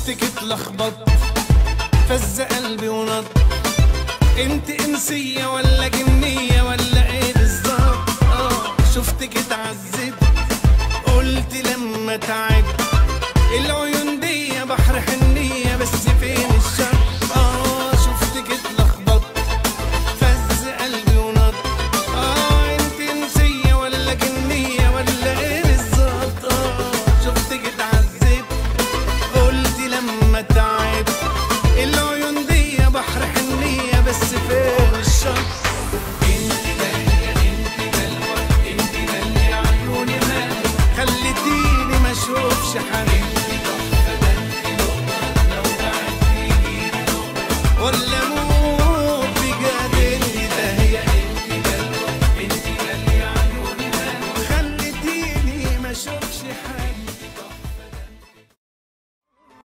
شفتك اتلخبطت فز قلبي ونط انت انسية ولا جنية ولا ايه بالظبط اه شفتك اتعذبت قلت لما تعبت العيون